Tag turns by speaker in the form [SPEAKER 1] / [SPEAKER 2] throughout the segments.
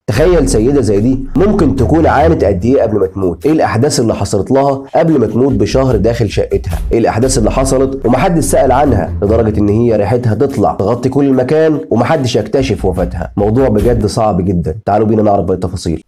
[SPEAKER 1] تخيل سيده زي دي ممكن تكون عانت قد ايه قبل ما تموت ايه الاحداث اللي حصلت لها قبل ما تموت بشهر داخل شقتها ايه الاحداث اللي حصلت ومحدش سال عنها لدرجه ان هي ريحتها تطلع تغطي كل المكان ومحدش يكتشف وفاتها موضوع بجد صعب جدا تعالوا بينا نعرف باقي التفاصيل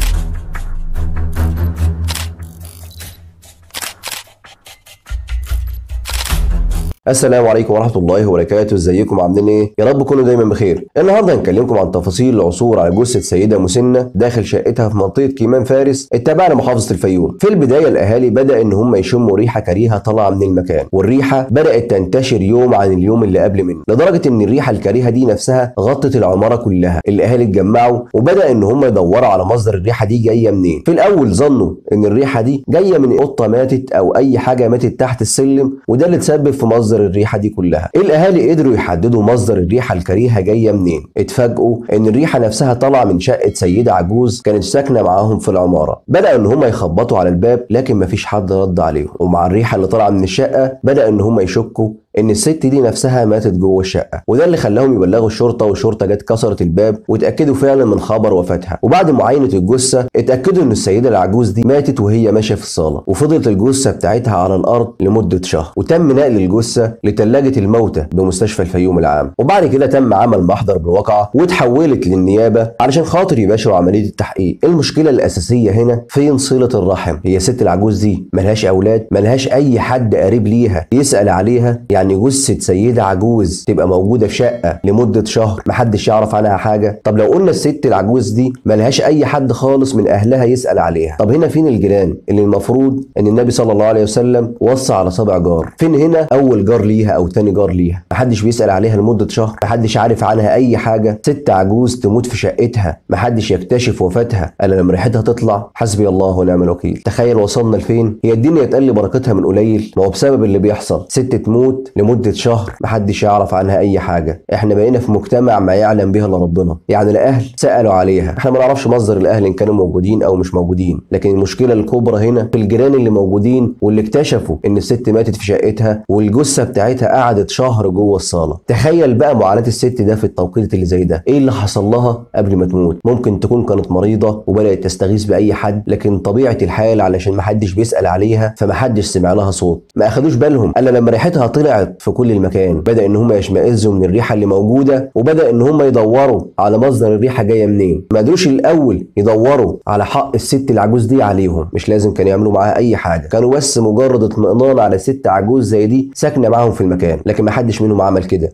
[SPEAKER 1] السلام عليكم ورحمه الله وبركاته ازيكم عاملين ايه يا رب تكونوا دايما بخير النهارده هنكلمكم عن تفاصيل العثور على جثه سيده مسنه داخل شقتها في منطقه كيمان فارس التابعه لمحافظه الفيوم في البدايه الاهالي بدا ان هم يشموا ريحه كريهه طالعه من المكان والريحه بدات تنتشر يوم عن اليوم اللي قبل منه لدرجه ان الريحه الكريهه دي نفسها غطت العماره كلها الاهالي اتجمعوا وبدا ان هم يدوروا على مصدر الريحه دي جايه منين في الاول ظنوا ان الريحه دي جايه من قطه ماتت او اي حاجه ماتت تحت السلم وده اللي تسبب في مصدر الريحه دي كلها الاهالي قدروا يحددوا مصدر الريحه الكريهه جايه منين اتفاجئوا ان الريحه نفسها طالعه من شقه سيده عجوز كانت ساكنه معاهم في العماره بداوا ان هم يخبطوا على الباب لكن مفيش حد رد عليهم ومع الريحه اللي طالعه من الشقه بدا ان هم يشكوا ان الست دي نفسها ماتت جوه الشقه وده اللي خلاهم يبلغوا الشرطه والشرطه جت كسرت الباب واتاكدوا فعلا من خبر وفاتها وبعد معاينه الجثه اتاكدوا ان السيده العجوز دي ماتت وهي ماشيه في الصاله وفضلت الجثه بتاعتها على الارض لمده شهر وتم نقل الجثه لثلاجه الموتى بمستشفى الفيوم العام وبعد كده تم عمل محضر بالواقعه واتحولت للنيابه علشان خاطر يباشروا عمليه التحقيق المشكله الاساسيه هنا فين صله الرحم هي الست العجوز دي ملهاش اولاد ملهاش اي حد قريب ليها يسال عليها يعني يعني جثه سيده عجوز تبقى موجوده في شقه لمده شهر محدش يعرف عنها حاجه طب لو قلنا الست العجوز دي ملهاش اي حد خالص من اهلها يسال عليها طب هنا فين الجيران اللي المفروض ان النبي صلى الله عليه وسلم وصى على سبع جار فين هنا اول جار ليها او تاني جار ليها محدش بيسال عليها لمده شهر محدش عارف عنها اي حاجه ست عجوز تموت في شقتها محدش يكتشف وفاتها الا لما ريحتها تطلع حسبي الله ونعم الوكيل تخيل وصلنا لفين هي الدنيا تقل بركتها من قليل ما هو بسبب اللي بيحصل ست تموت لمده شهر محدش يعرف عنها اي حاجه احنا بقينا في مجتمع ما يعلم به الا ربنا يعني الاهل سالوا عليها احنا ما نعرفش مصدر الاهل ان كانوا موجودين او مش موجودين لكن المشكله الكبرى هنا في الجيران اللي موجودين واللي اكتشفوا ان الست ماتت في شقتها والجثه بتاعتها قعدت شهر جوه الصاله تخيل بقى معاناه الست ده في التوقيت اللي زي ده ايه اللي حصل لها قبل ما تموت ممكن تكون كانت مريضه وبدات تستغيث باي حد لكن طبيعه الحال علشان ما حدش بيسال عليها فما حدش سمع لها صوت ما اخدوش بالهم الا لما ريحتها طلعت في كل المكان بدا ان هم يشمئزوا من الريحه اللي موجوده وبدا ان هم يدوروا على مصدر الريحه جايه منين ما قدروش الاول يدوروا على حق الست العجوز دي عليهم مش لازم كانوا يعملوا معاها اي حاجه كانوا بس مجرد اطمئنان على ست عجوز زي دي ساكنه معاهم في المكان لكن ما حدش منهم عمل كده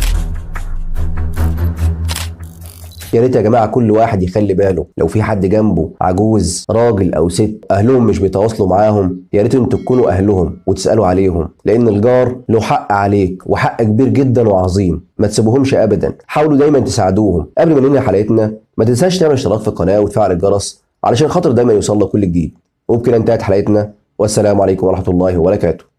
[SPEAKER 1] يا ريت يا جماعه كل واحد يخلي باله لو في حد جنبه عجوز راجل او ست اهلهم مش بيتواصلوا معاهم يا ريت انتوا تكونوا اهلهم وتسالوا عليهم لان الجار له حق عليك وحق كبير جدا وعظيم ما تسيبوهمش ابدا حاولوا دايما تساعدوهم قبل ما ننهي حلقتنا ما تنساش تعمل اشتراك في القناه وتفعل الجرس علشان خاطر دايما يوصل لك كل جديد وبكده انتهت حلقتنا والسلام عليكم ورحمه الله وبركاته